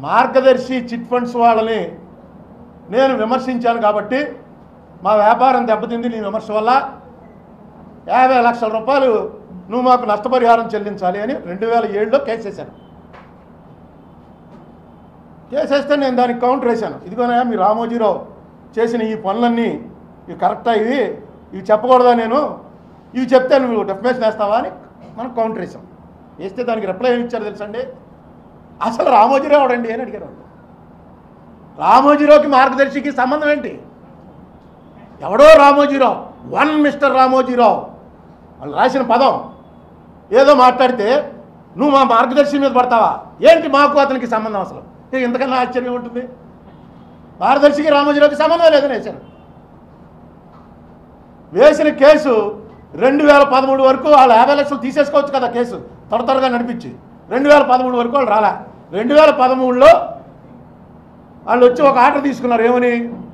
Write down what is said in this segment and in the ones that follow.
మార్గదర్శి chit funds వాళ్ళని నేను విమర్శించాను కాబట్టి మా వ్యాపారం దెబ్బతింది నీ విమర్శ వల్ల యాభై లక్షల రూపాయలు నువ్వు మాకు నష్టపరిహారం చెల్లించాలి అని రెండు వేల ఏడులో కేసు వేశాను కేసు వేస్తే నేను దానికి కౌంటర్ వేశాను ఇదిగోనా మీ రామోజీరావు చేసిన ఈ పనులన్నీ ఇవి కరెక్టా ఇవి ఇవి చెప్పకూడదా నేను ఇవి చెప్తే నువ్వు డెఫినేషన్ వేస్తావా అని మనం కౌంటర్ వేసాం వేస్తే దానికి రిప్లై ఏమి ఇచ్చారు తెలుసండి అసలు రామోజీరావు అవడండి అని అడిగారు వాళ్ళు రామోజీరావుకి మార్గదర్శికి సంబంధం ఏంటి ఎవడో రామోజీరావు వన్ మిస్టర్ రామోజీరావు వాళ్ళు రాసిన పదం ఏదో మాట్లాడితే నువ్వు మా మార్గదర్శి మీద పడతావా ఏంటి మాకు అతనికి సంబంధం అసలు ఏ, ఇంతకన్నా ఆశ్చర్యం ఉంటుంది మార్గదర్శికి రామోజీరావుకి సంబంధం లేదని వేశాను వేసిన కేసు రెండు వేల పదమూడు వరకు వాళ్ళు యాభై లక్షలు తీసేసుకోవచ్చు కదా కేసు త్వర త్వరగా నడిపించి రెండు వేల పదమూడు వరకు వాళ్ళు రాలే రెండు వేల పదమూడులో వాళ్ళు వచ్చి ఒక ఆర్డర్ తీసుకున్నారు ఏమని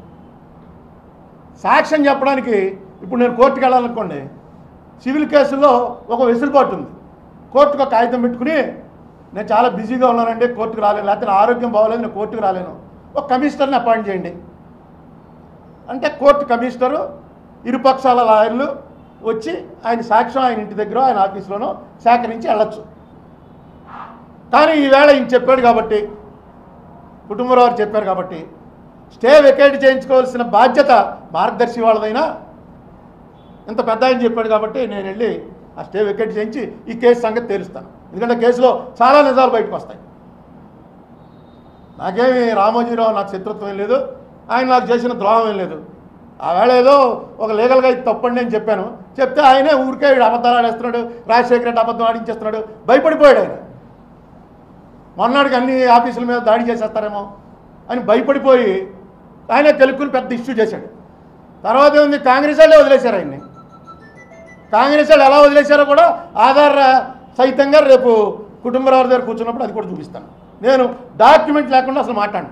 సాక్ష్యం చెప్పడానికి ఇప్పుడు నేను కోర్టుకు వెళ్ళాలనుకోండి సివిల్ కేసుల్లో ఒక వెసులుబాటు ఉంది కోర్టుకు ఒక కాగితం పెట్టుకుని నేను చాలా బిజీగా ఉన్నానండి కోర్టుకు రాలేను లేకపోతే నా ఆరోగ్యం బాగోలేదు నేను కోర్టుకు రాలేను ఒక కమిషనర్ని అపాయింట్ చేయండి అంటే కోర్టు కమిషనరు ఇరుపక్షాల లాయర్లు వచ్చి ఆయన సాక్ష్యం ఆయన ఇంటి దగ్గర ఆయన ఆఫీస్లోనో సేకరించి వెళ్ళొచ్చు కానీ ఈవేళ ఈయన చెప్పాడు కాబట్టి కుటుంబరావు వారు చెప్పారు కాబట్టి స్టే వెకేట్ చేయించుకోవాల్సిన బాధ్యత మార్గదర్శి వాళ్ళదైనా ఇంత పెద్ద ఆయన చెప్పాడు కాబట్టి నేను వెళ్ళి ఆ స్టే వెకేట్ చేయించి ఈ కేసు సంగతి తేలుస్తాను ఎందుకంటే కేసులో చాలా నిజాలు బయటకు వస్తాయి నాకేమి రామోజీరావు నాకు శత్రుత్వం ఏం లేదు ఆయన నాకు చేసిన ద్రోహం ఏం లేదు ఆ వేళ ఏదో ఒక లీగల్గా ఇది తప్పండి అని చెప్పాను చెప్తే ఆయనే ఊరికే వీడు అబద్ధాలు ఆడేస్తున్నాడు రాజశేఖర రెడ్డి అబద్ధం ఆడించేస్తున్నాడు భయపడిపోయాడు ఆయన మొన్నటికి అన్ని ఆఫీసుల మీద దాడి చేసేస్తారేమో అని భయపడిపోయి ఆయనే తెలుగుని పెద్ద ఇష్యూ చేశాడు తర్వాత ఏముంది కాంగ్రెస్ వాళ్ళే వదిలేశారు ఆయన్ని కాంగ్రెస్ వాళ్ళు ఎలా వదిలేశారో కూడా ఆధార సహితంగా రేపు కుటుంబరావు దగ్గర కూర్చున్నప్పుడు అది కూడా చూపిస్తాను నేను డాక్యుమెంట్ లేకుండా అసలు మాట్లాడను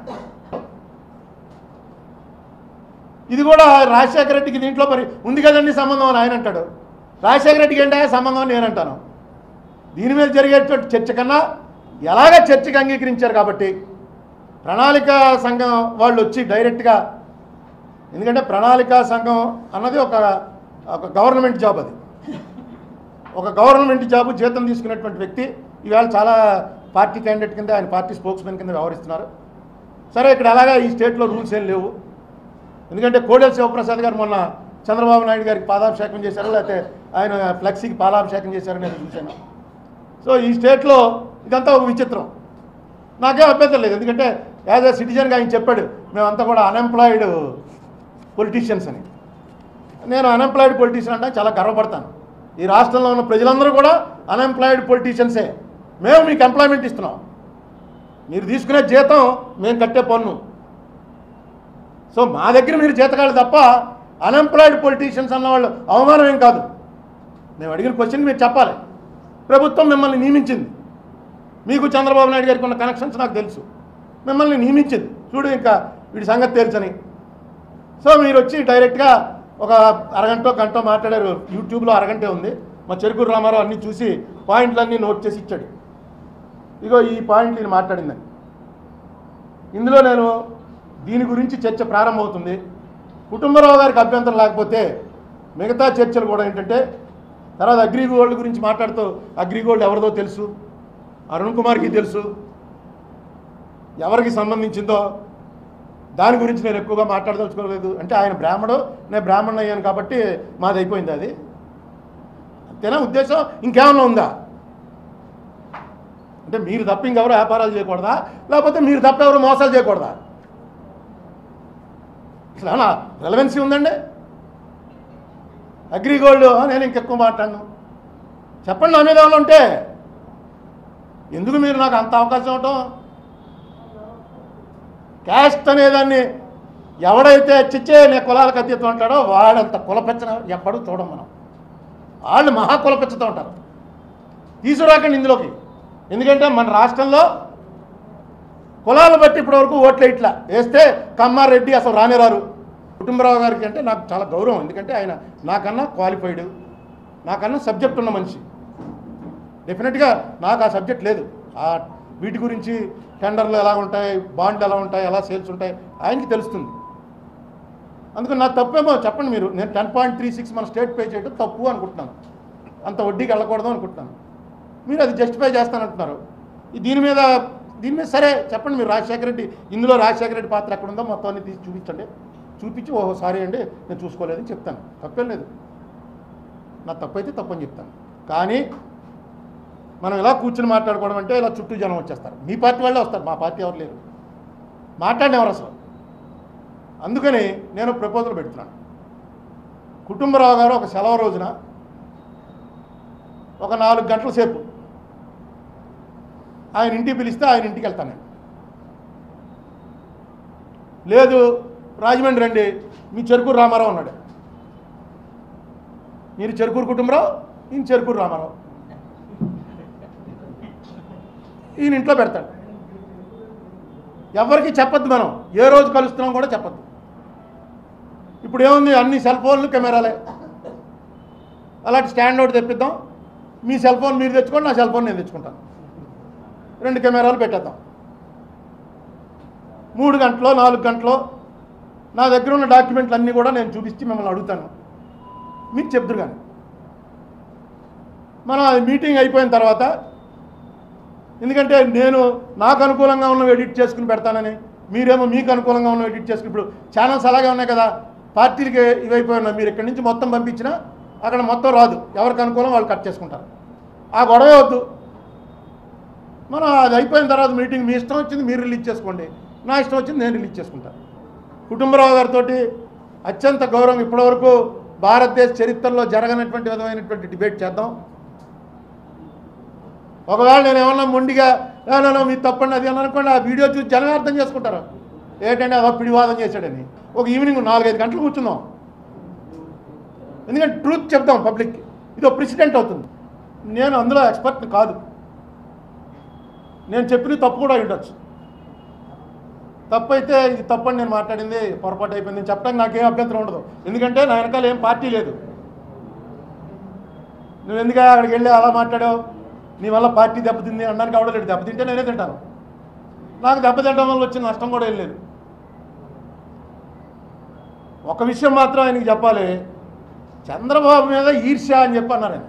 ఇది కూడా రాజశేఖర రెడ్డికి దీంట్లో మరి ఉంది కదండి సంబంధం అని ఆయన అంటాడు రాజశేఖర రెడ్డికి ఏంటా సంబంధం అని నేను అంటాను దీని మీద జరిగేటువంటి చర్చ కన్నా ఎలాగ చర్చకు అంగీకరించారు కాబట్టి ప్రణాళిక సంఘం వాళ్ళు వచ్చి డైరెక్ట్గా ఎందుకంటే ప్రణాళిక సంఘం అన్నది ఒక ఒక గవర్నమెంట్ జాబ్ అది ఒక గవర్నమెంట్ జాబ్ జీతం తీసుకున్నటువంటి వ్యక్తి ఈవేళ చాలా పార్టీ క్యాండిడేట్ కింద ఆయన పార్టీ స్పోక్స్మెన్ కింద వ్యవహరిస్తున్నారు సరే ఇక్కడ అలాగా ఈ స్టేట్లో రూల్స్ ఏం లేవు ఎందుకంటే కోడెల శివప్రసాద్ గారు మొన్న చంద్రబాబు నాయుడు గారికి పాదాభిషేకం చేశారు లేకపోతే ఆయన ఫ్లెక్సీకి పాలాభిషేకం చేశారని నేను చూశాను సో ఈ స్టేట్లో ఇదంతా ఒక విచిత్రం నాకేం అభ్యంతరం లేదు ఎందుకంటే యాజ్ అ సిటిజన్గా ఆయన చెప్పాడు మేమంతా కూడా అన్ఎంప్లాయిడ్ పొలిటీషియన్స్ అని నేను అన్ఎంప్లాయిడ్ పొలిటీషియన్ అంటే చాలా గర్వపడతాను ఈ రాష్ట్రంలో ఉన్న ప్రజలందరూ కూడా అన్ఎంప్లాయిడ్ పొలిటీషియన్సే మేము మీకు ఎంప్లాయ్మెంట్ ఇస్తున్నాం మీరు తీసుకునే జీతం మేము కట్టే పన్ను సో మా దగ్గర మీరు జీతకాలు తప్ప అన్ఎంప్లాయిడ్ పొలిటీషియన్స్ అన్నవాళ్ళు అవమానం ఏం కాదు మేము అడిగిన క్వశ్చన్ మీరు చెప్పాలి ప్రభుత్వం మిమ్మల్ని నియమించింది మీకు చంద్రబాబు నాయుడు గారికి ఉన్న కనెక్షన్స్ నాకు తెలుసు మిమ్మల్ని నియమించింది చూడు ఇంకా వీడి సంగతి తెలుసని సో మీరు వచ్చి డైరెక్ట్గా ఒక అరగంట గంట మాట్లాడారు యూట్యూబ్లో అరగంటే ఉంది మా చెరుకూరు రామారావు అన్నీ చూసి పాయింట్లన్నీ నోట్ చేసి ఇచ్చాడు ఇగో ఈ పాయింట్ నేను మాట్లాడిందని ఇందులో నేను దీని గురించి చర్చ ప్రారంభమవుతుంది కుటుంబరావు గారికి అభ్యంతరం లేకపోతే మిగతా చర్చలు కూడా ఏంటంటే తర్వాత అగ్రిగోల్డ్ గురించి మాట్లాడుతూ అగ్రిగోల్డ్ ఎవరిదో తెలుసు అరుణ్ కుమార్కి తెలుసు ఎవరికి సంబంధించిందో దాని గురించి నేను ఎక్కువగా మాట్లాడదలుచుకోలేదు అంటే ఆయన బ్రాహ్మడు నేను బ్రాహ్మణ్ అయ్యాను కాబట్టి మాది అయిపోయింది అది అంతేనా ఉద్దేశం ఇంకేమన్నా ఉందా అంటే మీరు తప్ప ఇంకెవరు వ్యాపారాలు చేయకూడదా లేకపోతే మీరు తప్ప ఎవరు మోసాలు చేయకూడదా అసలు ఏమన్నా రెలవెన్సీ ఉందండి అగ్రిగోల్డ్ నేను ఇంకెక్కువ మాట్లాడను చెప్పండి నా మీద ఏమైనా ఉంటే ఎందుకు మీరు నాకు అంత అవకాశం ఇవ్వటం క్యాస్ట్ అనేదాన్ని ఎవడైతే చిచ్చే నే కులాలకు అతీతం అంటాడో వాడంత కులపెచ్చన ఎప్పుడు చూడం మనం వాళ్ళు మహా కులపెచ్చతో ఉంటారు తీసుకురాకండి ఇందులోకి ఎందుకంటే మన రాష్ట్రంలో కులాలు బట్టి ఇప్పటివరకు ఓట్లు ఇట్లా వేస్తే కమ్మారెడ్డి అసలు రానే రారు కుటుంబరావు గారికి అంటే నాకు చాలా గౌరవం ఎందుకంటే ఆయన నాకన్నా క్వాలిఫైడ్ నాకన్నా సబ్జెక్ట్ ఉన్న మనిషి డెఫినెట్గా నాకు ఆ సబ్జెక్ట్ లేదు ఆ వీటి గురించి టెండర్లు ఎలా ఉంటాయి బాండ్లు ఎలా ఉంటాయి ఎలా సేల్స్ ఉంటాయి ఆయనకి తెలుస్తుంది అందుకని నా తప్పేమో చెప్పండి మీరు నేను టెన్ పాయింట్ త్రీ సిక్స్ మన స్టేట్ పే చేయడం తప్పు అనుకుంటున్నాను అంత వడ్డీకి వెళ్ళకూడదు అనుకుంటున్నాను మీరు అది జస్టిఫై చేస్తానంటున్నారు ఈ దీని మీద దీని మీద సరే చెప్పండి మీరు రాజశేఖర రెడ్డి ఇందులో రాజశేఖర రెడ్డి పాత్ర ఎక్కడ ఉందో మొత్తం అన్ని తీసి చూపించండి చూపించి ఓహో సారీ అండి నేను చూసుకోలేదని చెప్తాను తప్పేం లేదు నా తప్పైతే తప్పని చెప్తాను కానీ మనం ఇలా కూర్చుని మాట్లాడుకోవడం అంటే ఇలా చుట్టూ జనం వచ్చేస్తారు మీ పార్టీ వాళ్ళే వస్తారు మా పార్టీ ఎవరు లేరు మాట్లాడినెవరు అసలు అందుకని నేను ప్రపోజల్ పెడుతున్నాను కుటుంబరావు గారు ఒక సెలవు రోజున ఒక నాలుగు గంటల సేపు ఆయన ఇంటికి పిలిస్తే ఆయన ఇంటికి వెళ్తాను నేను లేదు రాజమండ్రి రండి మీ చెరుకూరు రామారావు ఉన్నాడు మీరు చెరుకూరు కుటుంబరావు ఈయన చెరుకూరు రామారావు ఈయన ఇంట్లో పెడతాడు ఎవరికి చెప్పొద్దు మనం ఏ రోజు కలుస్తున్నాం కూడా చెప్పొద్దు ఇప్పుడు ఏముంది అన్ని సెల్ ఫోన్లు కెమెరాలే అలాంటి స్టాండ్ ఒకటి తెప్పిద్దాం మీ సెల్ ఫోన్ మీరు తెచ్చుకోండి నా సెల్ ఫోన్ నేను తెచ్చుకుంటాను రెండు కెమెరాలు పెట్టేద్దాం మూడు గంటలో నాలుగు గంటలో నా దగ్గర ఉన్న డాక్యుమెంట్లు అన్నీ కూడా నేను చూపించి మిమ్మల్ని అడుగుతాను మీకు చెప్తురు కానీ మనం అది మీటింగ్ అయిపోయిన తర్వాత ఎందుకంటే నేను నాకు అనుకూలంగా ఉన్నవి ఎడిట్ చేసుకుని పెడతానని మీరేమో మీకు అనుకూలంగా ఉన్నవి ఎడిట్ చేసుకుని ఇప్పుడు ఛానల్స్ అలాగే ఉన్నాయి కదా పార్టీలకి ఇవైపోయి ఉన్నాయి మీరు ఇక్కడి నుంచి మొత్తం పంపించినా అక్కడ మొత్తం రాదు ఎవరికి అనుకూలం వాళ్ళు కట్ చేసుకుంటారు ఆ గొడవే వద్దు మనం అది అయిపోయిన తర్వాత మీటింగ్ మీ ఇష్టం వచ్చింది మీరు రిలీజ్ చేసుకోండి నా ఇష్టం వచ్చింది నేను రిలీజ్ చేసుకుంటాను కుటుంబరావు గారితో అత్యంత గౌరవం ఇప్పటివరకు భారతదేశ చరిత్రలో జరగనటువంటి విధమైనటువంటి డిబేట్ చేద్దాం ఒకవేళ నేను ఏమన్నా మొండిగా నో మీరు తప్పండి అది అని అనుకోండి ఆ వీడియో చూసి జనమే అర్థం చేసుకుంటారు ఏంటంటే అదో పిడివాదం చేశాడని ఒక ఈవినింగ్ నాలుగైదు గంటలు కూర్చుందాం ఎందుకంటే ట్రూత్ చెప్తాం పబ్లిక్కి ఇది ఒక ప్రెసిడెంట్ అవుతుంది నేను అందులో ఎక్స్పర్ట్ కాదు నేను చెప్పిన తప్పు కూడా అయి ఉండొచ్చు తప్పు అయితే ఇది తప్పని నేను మాట్లాడింది పొరపాటు అయిపోయింది నేను చెప్పడానికి నాకేం అభ్యంతరం ఉండదు ఎందుకంటే నా వెనకాల ఏం పార్టీ లేదు నువ్వు ఎందుకు అక్కడికి వెళ్ళి అలా మాట్లాడావు నీ వల్ల పార్టీ దెబ్బతింది అనడానికి అవడలేడు దెబ్బతింటే నేనే తింటాను నాకు దెబ్బతింటడం వల్ల వచ్చిన నష్టం కూడా ఏం లేదు ఒక విషయం మాత్రం ఆయనకి చెప్పాలి చంద్రబాబు మీద ఈర్ష్య అని చెప్పి అన్నారు ఆయన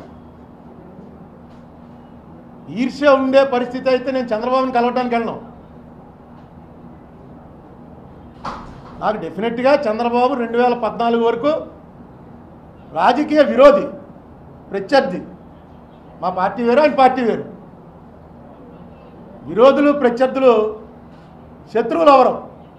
ఈర్ష్య ఉండే పరిస్థితి అయితే నేను చంద్రబాబుని కలవడానికి వెళ్ళను నాకు డెఫినెట్గా చంద్రబాబు రెండు వేల పద్నాలుగు వరకు రాజకీయ విరోధి ప్రత్యర్థి మా పార్టీ వేరు ఆయన పార్టీ వేరు విరోధులు ప్రత్యర్థులు శత్రువులు ఎవరు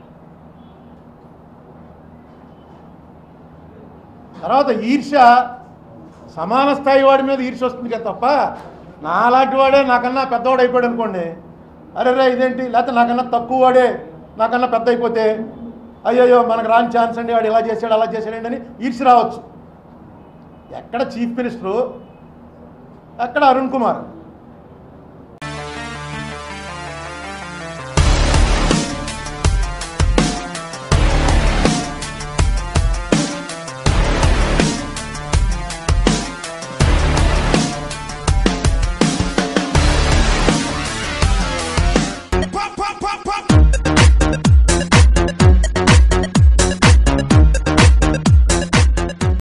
తర్వాత ఈర్ష్య సమాన స్థాయి వాడి మీద ఈర్ష్య వస్తుంది కదా తప్ప నాలాంటి వాడే నాకన్నా పెద్దవాడు అయిపోయాడు అనుకోండి అరే రే ఇదేంటి లేకపోతే నాకన్నా తక్కువ వాడే నాకన్నా పెద్ద అయిపోతే అయ్యయ్యో మనకు రాని ఛాన్స్ అండి వాడు ఇలా చేశాడు అలా చేశాడండి అని ఈర్ష్య రావచ్చు ఎక్కడ చీఫ్ మినిస్టరు అక్కడ అరుణ్ కుమార్